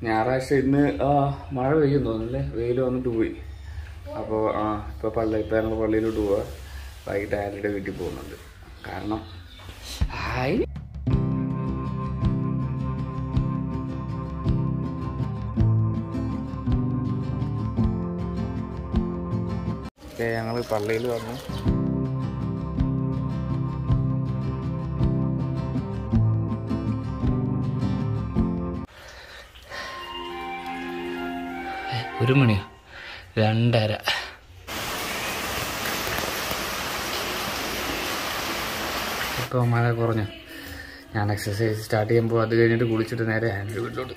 ഞായറാഴ്ച ഇന്ന് ആ, മഴ പെയ്യും തോന്നുന്നല്ലേ വെയിൽ വന്നിട്ട് പോയി അപ്പോൾ ആ ഇപ്പോൾ പള്ളി ഇപ്പോൾ ഞങ്ങൾ പള്ളിയിലോട്ട് പോവാ വൈകിട്ട് ആരുടെ വീട്ടിൽ പോകുന്നുണ്ട് കാരണം ഹായ് ഞങ്ങൾ പള്ളിയിൽ വന്നു ഒരു മണിയോ രണ്ടര ഇപ്പോൾ മഴ കുറഞ്ഞു ഞാൻ എക്സസൈസ് സ്റ്റാർട്ട് ചെയ്യുമ്പോൾ അത് കഴിഞ്ഞിട്ട് കുളിച്ചിട്ട് നേരെ എൻ്റെ വീട്ടിലോട്ട്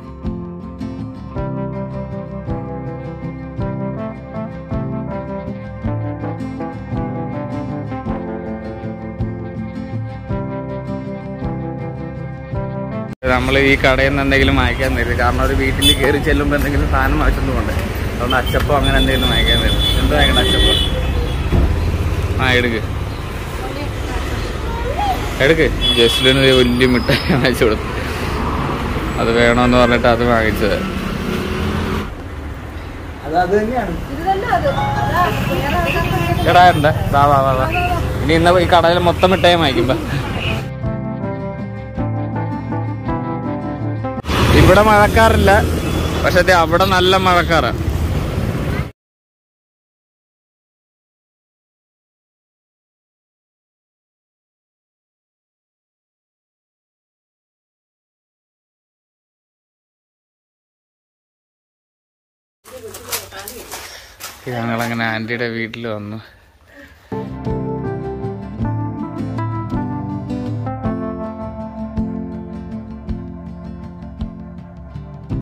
നമ്മൾ ഈ കടയിൽ നിന്ന് എന്തെങ്കിലും വാങ്ങിക്കാൻ തരും കാരണം ഒരു വീട്ടിൽ കയറി ചെല്ലുമ്പോൾ എന്തെങ്കിലും സാധനം വാങ്ങിച്ചൊന്നും കൊണ്ട് അതുകൊണ്ട് അച്ചപ്പോ അങ്ങനെ എന്തെങ്കിലും വാങ്ങിക്കാൻ തരും എന്താ വാങ്ങിക്കണ്ട അച്ചപ്പോ ആ എടുക്ക് എടുക്ക് ജസ്റ്റിന് ഒരു വലിയ മിഠായി വാങ്ങിച്ചു കൊടുത്തു അത് വേണമെന്ന് പറഞ്ഞിട്ട് അത് വാങ്ങിച്ചത് അത് അത് തന്നെയാണ് എടാ എന്താ വാ വാ വാ വാ ഇനി ഇന്ന് ഈ കടയിൽ മൊത്തം മിഠായി വാങ്ങിക്കുമ്പോ ഇവിടെ മഴക്കാറില്ല പക്ഷെ ദേ അവിടെ നല്ല മഴക്കാറാ ഞങ്ങളങ്ങനെ ആൻറ്റിയുടെ വീട്ടിൽ വന്നു